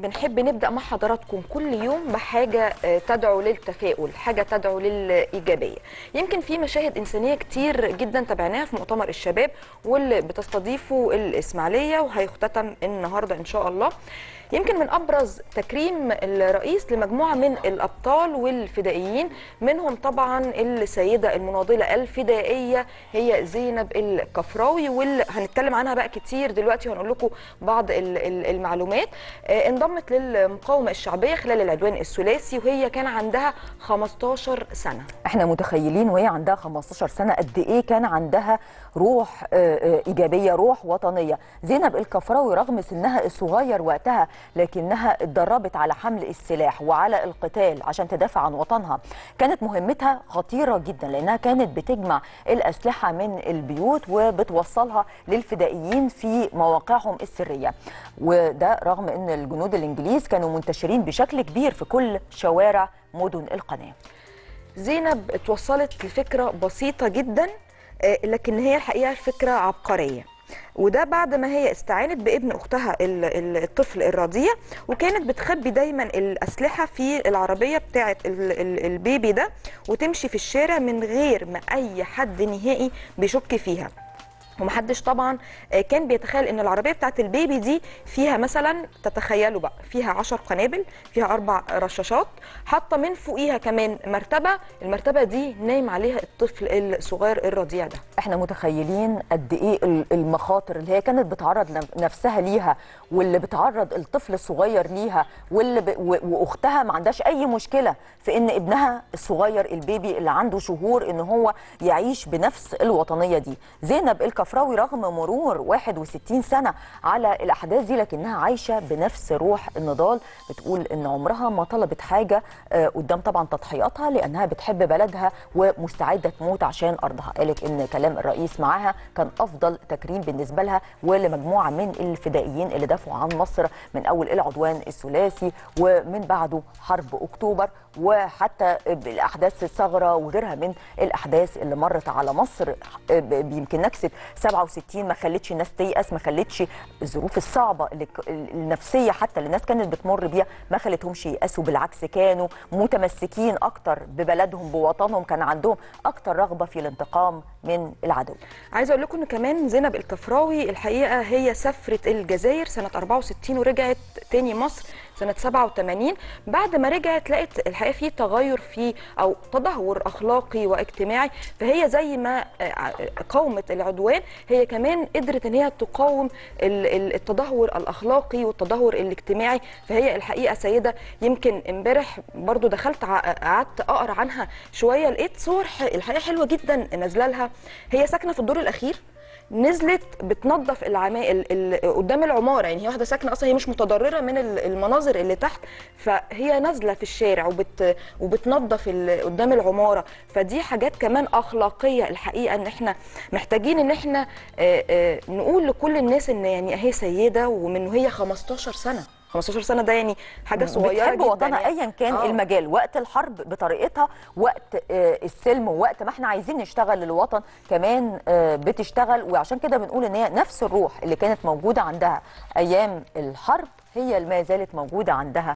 بنحب نبدا مع حضراتكم كل يوم بحاجه آه، تدعو للتفاؤل حاجه تدعو للايجابيه يمكن في مشاهد انسانيه كتير جدا تابعناها في مؤتمر الشباب واللي بتستضيفه الاسماعيليه وهيختتم النهارده ان شاء الله يمكن من ابرز تكريم الرئيس لمجموعه من الابطال والفدائيين منهم طبعا السيده المناضله الفدائيه هي زينب الكفراوي واللي هنتكلم عنها بقى كتير دلوقتي وهنقول لكم بعض ال- ال- المعلومات آه، انضمت للمقاومه الشعبيه خلال العدوان الثلاثي وهي كان عندها 15 سنه احنا متخيلين وهي عندها 15 سنه قد ايه كان عندها روح آه، آه، ايجابيه روح وطنيه زينب الكفراوي رغم سنها الصغير وقتها لكنها اتدربت على حمل السلاح وعلى القتال عشان تدافع عن وطنها كانت مهمتها خطيره جدا لانها كانت بتجمع الاسلحه من البيوت وبتوصلها للفدائيين في مواقعهم السريه وده رغم ان الجنود الانجليز كانوا منتشرين بشكل كبير في كل شوارع مدن القناه زينب اتوصلت لفكره بسيطه جدا آه، لكن هي الحقيقه فكره عبقريه وده بعد ما هي استعانت بابن اختها ال- ال- الطفل الرضيع وكانت بتخبي دايما الاسلحه في العربيه بتاعه ال- ال- البيبي ده وتمشي في الشارع من غير ما اي حد نهائي بيشك فيها ومحدش طبعا آه، كان بيتخيل ان العربيه بتاعت البيبي دي فيها مثلا تتخيلوا بقى فيها 10 قنابل فيها اربع رشاشات حاطه من فوقيها كمان مرتبه المرتبه دي نايم عليها الطفل الصغير الرضيع ده احنا متخيلين قد ايه ال- المخاطر اللي هي كانت بتعرض نف- نفسها ليها واللي بتعرض الطفل الصغير ليها واللي ب... و... واختها ما عندهاش اي مشكله في ان ابنها الصغير البيبي اللي عنده شهور ان هو يعيش بنفس الوطنيه دي زينب الكفراوي رغم مرور 61 سنه على الاحداث دي لكنها عايشه بنفس روح النضال بتقول ان عمرها ما طلبت حاجه آه، قدام طبعا تضحياتها لانها بتحب بلدها ومستعده تموت عشان ارضها قالت ان كلام الرئيس معاها كان افضل تكريم بالنسبه لها ولمجموعه من الفدائيين اللي دافعوا عن مصر من اول العدوان الثلاثي ومن بعده حرب اكتوبر وحتى بالاحداث الثغره وغيرها من الاحداث اللي مرت على مصر ب- يمكن نكسه 67 ما خلتش الناس تيأس ما خلتش الظروف الصعبه اللي ك- النفسيه حتى اللي الناس كانت بتمر بيها ما خلتهمش ييأسوا بالعكس كانوا متمسكين اكتر ببلدهم بوطنهم كان عندهم اكتر رغبه في الانتقام من العدو عايزه اقول لكم ان كمان زينب الكفراوي الحقيقه هي سافرت الجزائر سنه 64 ورجعت تاني مصر سنه 87 بعد ما رجعت لقت الحقيقه في تغير في او تدهور اخلاقي واجتماعي فهي زي ما آه، قاومت العدوان هي كمان قدرت ان هي تقاوم ال- ال- التدهور الاخلاقي والتدهور الاجتماعي فهي الحقيقه سيده يمكن امبارح برضو دخلت ع- قعدت اقرا عنها شويه لقيت صور ح- الحقيقه حلوه جدا نازله لها هي ساكنه في الدور الاخير نزلت بتنظف العمايل ال- قدام العماره يعني هي واحده ساكنه اصلا هي مش متضرره من ال- المناظر اللي تحت فهي نازله في الشارع وبت وبتنظف ال- قدام العماره فدي حاجات كمان اخلاقيه الحقيقه ان احنا محتاجين ان احنا آه، آه، نقول لكل الناس ان يعني اهي سيده ومن وهي 15 سنه 15 سنه ده يعني حاجه صغيره بتحب جدا وطنها يعني. ايا كان آه. المجال وقت الحرب بطريقتها وقت آه، السلم ووقت ما احنا عايزين نشتغل للوطن كمان آه، بتشتغل وعشان كده بنقول ان هي نفس الروح اللي كانت موجوده عندها ايام الحرب هي اللي ما زالت موجوده عندها